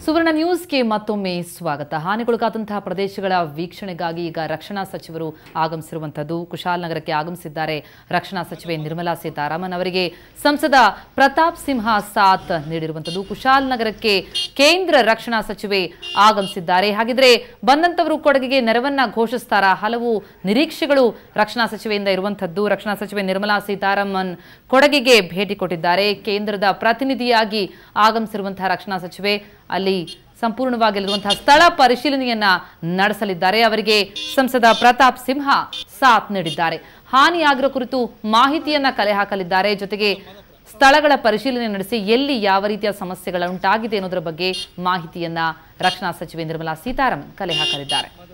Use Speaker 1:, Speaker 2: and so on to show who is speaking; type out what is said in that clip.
Speaker 1: ಸುವರ್ಣ ನ್ಯೂಸ್ಗೆ ಮತ್ತೊಮ್ಮೆ ಸ್ವಾಗತ ಹಾನಿಗೊಳಗಾದಂತಹ ಪ್ರದೇಶಗಳ ವೀಕ್ಷಣೆಗಾಗಿ ಈಗ ರಕ್ಷಣಾ ಸಚಿವರು ಆಗಮಿಸಿರುವಂತದ್ದು ಕುಶಾಲನಗರಕ್ಕೆ ಆಗಮಿಸಿದ್ದಾರೆ ರಕ್ಷಣಾ ಸಚಿವೆ ನಿರ್ಮಲಾ ಸೀತಾರಾಮನ್ ಅವರಿಗೆ ಸಂಸದ ಪ್ರತಾಪ್ ಸಿಂಹ ಸಾಥ್ ನೀಡಿರುವಂತದ್ದು ಕುಶಾಲನಗರಕ್ಕೆ ಕೇಂದ್ರ ರಕ್ಷಣಾ ಸಚಿವೆ ಆಗಮಿಸಿದ್ದಾರೆ ಹಾಗಿದ್ರೆ ಬಂದಂತವರು ಕೊಡಗಿಗೆ ನೆರವನ್ನ ಘೋಷಿಸ್ತಾರಾ ಹಲವು ನಿರೀಕ್ಷೆಗಳು ರಕ್ಷಣಾ ಸಚಿವೆಯಿಂದ ಇರುವಂತದ್ದು ರಕ್ಷಣಾ ಸಚಿವೆ ನಿರ್ಮಲಾ ಸೀತಾರಾಮನ್ ಕೊಡಗಿಗೆ ಭೇಟಿ ಕೊಟ್ಟಿದ್ದಾರೆ ಕೇಂದ್ರದ ಪ್ರತಿನಿಧಿಯಾಗಿ ಆಗಮಿಸಿರುವಂತಹ ರಕ್ಷಣಾ ಸಚಿವೆ ಅಲ್ಲಿ ಸಂಪೂರ್ಣವಾಗಿ ಅಲ್ಲಿರುವಂತಹ ಸ್ಥಳ ಪರಿಶೀಲನೆಯನ್ನ ನಡೆಸಲಿದ್ದಾರೆ ಅವರಿಗೆ ಸಂಸದ ಪ್ರತಾಪ್ ಸಿಂಹ ಸಾಥ್ ನೀಡಿದ್ದಾರೆ ಹಾನಿಯಾಗಿರೋ ಕುರಿತು ಮಾಹಿತಿಯನ್ನ ಕಲೆ ಹಾಕಲಿದ್ದಾರೆ ಜೊತೆಗೆ ಸ್ಥಳಗಳ ಪರಿಶೀಲನೆ ನಡೆಸಿ ಎಲ್ಲಿ ಯಾವ ರೀತಿಯ ಸಮಸ್ಯೆಗಳು ಉಂಟಾಗಿದೆ ಅನ್ನೋದರ ಬಗ್ಗೆ ಮಾಹಿತಿಯನ್ನ ರಕ್ಷಣಾ ಸಚಿವೆ ನಿರ್ಮಲಾ ಸೀತಾರಾಮನ್ ಕಲೆ ಹಾಕಲಿದ್ದಾರೆ